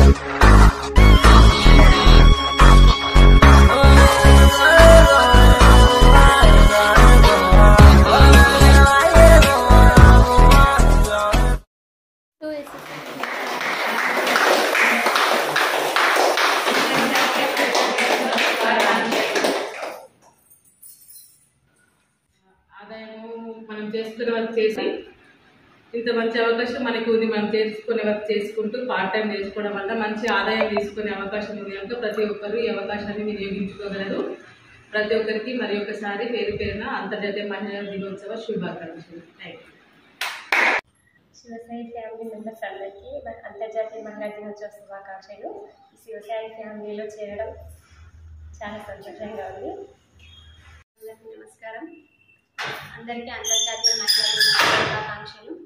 ఆదాయము మనం చేసుకునే వర్క్ చేసి ఇంత మంచి అవకాశం మనకి ఉంది మనం చేసుకునే వర్క్ చేసుకుంటూ పార్ట్ టైం చేసుకోవడం వల్ల మంచి ఆదాయం తీసుకునే అవకాశం ఉంది కనుక ప్రతి ఒక్కరు ఈ అవకాశాన్ని వినియోగించుకోగలరు ప్రతి ఒక్కరికి మరి ఒకసారి పేరు పేరున అంతర్జాతీయ మహిళా దినోత్సవ శుభాకాంక్షలు thank you Shivasai family members అందరికీ మన అంతర్జాతీయ మహిళా దినోత్సవ శుభాకాంక్షలు ఈ శివసాయి ఫ్యామిలీలో చేరడం చాలా సంతోషంగా ఉంది అందరికీ నమస్కారం అందరికీ అంతర్జాతీయ మహిళా దినోత్సవ శుభాకాంక్షలు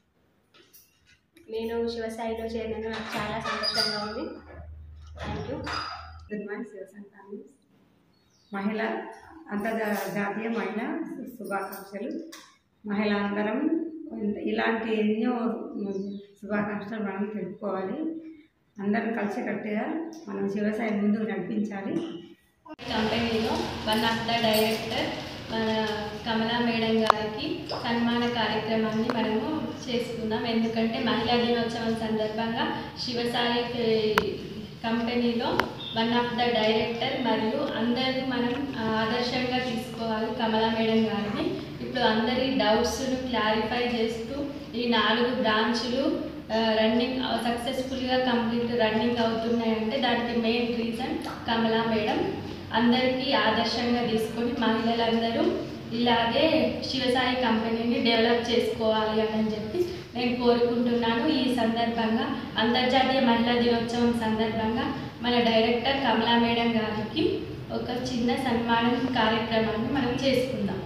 నేను శివసాయిలో చేరినందుకు నాకు చాలా సంతోషంగా ఉంది thank you good morning Shivasai family మహిళ అంతర్జాతీయ మహిళ శుభాకాంక్షలు మహిళ అందరం ఇలాంటి ఎన్నో శుభాకాంక్షలు మనం తెలుపుకోవాలి అందరం కలిసికట్టుగా మనం శివసాయి ముందుకు నడిపించాలి కంపెనీలో వన్ ఆఫ్ ద డైరెక్టర్ మన కమలా మేడం గారికి సన్మాన కార్యక్రమాన్ని మనము చేసుకుందాం ఎందుకంటే మహిళా దినోత్సవం సందర్భంగా శివసాయి ఏ, కంపెనీలో వన్ ఆఫ్ ద డైరెక్టర్ మరియు అందరూ మనం ఆ, ఆదర్శంగా తీసుకోవాలి కమలా మేడం గారిని ఇప్పుడు అందరి డౌట్స్ను క్లారిఫై చేస్తూ ఈ నాలుగు బ్రాంచులు రన్నింగ్ సక్సెస్ఫుల్గా కంప్లీట్ రన్నింగ్ అవుతున్నాయంటే దానికి మెయిన్ రీజన్ కమలా మేడం అందరికీ ఆదర్శంగా తీసుకొని మహిళలందరూ ఇలాగే శివసాయి కంపెనీని డెవలప్ చేసుకోవాలి అని చెప్పి నేను కోరుకుంటున్నాను ఈ సందర్భంగా అంతర్జాతీయ మహిళా దినోత్సవం సందర్భంగా మన డైరెక్టర్ కమలా మేడం గారికి ఒక చిన్న సన్మానం కార్యక్రమాన్ని మనం చేసుకుందాం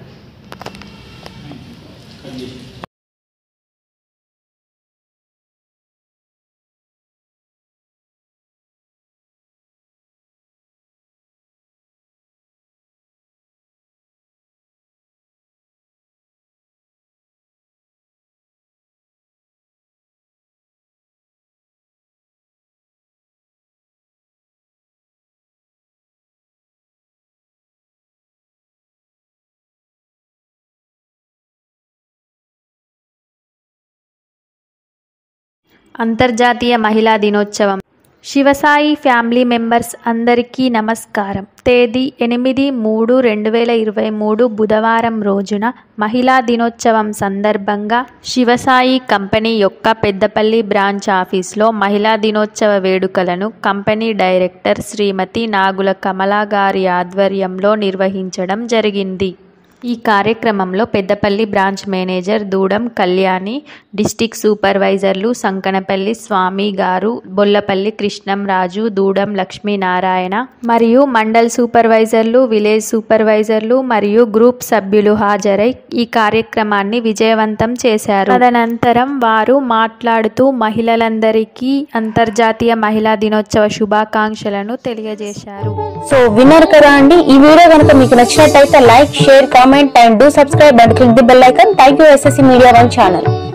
అంతర్జాతీయ మహిళా దినోత్సవం శివసాయి ఫ్యామిలీ మెంబర్స్ అందరికీ నమస్కారం తేదీ ఎనిమిది మూడు రెండు వేల ఇరవై మూడు బుధవారం రోజున మహిళా దినోత్సవం సందర్భంగా శివసాయి కంపెనీ యొక్క పెద్దపల్లి బ్రాంచ్ ఆఫీస్లో మహిళా దినోత్సవ వేడుకలను కంపెనీ డైరెక్టర్ శ్రీమతి నాగుల కమలా గారి ఆధ్వర్యంలో నిర్వహించడం జరిగింది ఈ కార్యక్రమంలో Peddapalli branch manager Doodam Kalyani district సూపర్వైజర్లు సంకనపల్లి స్వామి గారు బొల్లపల్లి కృష్ణంరాజు దూడం లక్ష్మీనారాయణ మరియు మండల్ సూపర్వైజర్లు విలేజ్ సూపర్వైజర్లు మరియు గ్రూప్ సభ్యులు హాజరై ఈ కార్యక్రమాన్ని విజయవంతం చేశారు తదనంతరం వారు మాట్లాడుతూ మహిళలందరికీ అంతర్జాతీయ మహిళా దినోత్సవ శుభాకాంక్షలను తెలియజేశారు సో విన్నారు కదా అండి ఈ వీడియో కనుక మీకు నచ్చినట్టయితే like share comment and do subscribe and click the bell icon thank you SSC media one channel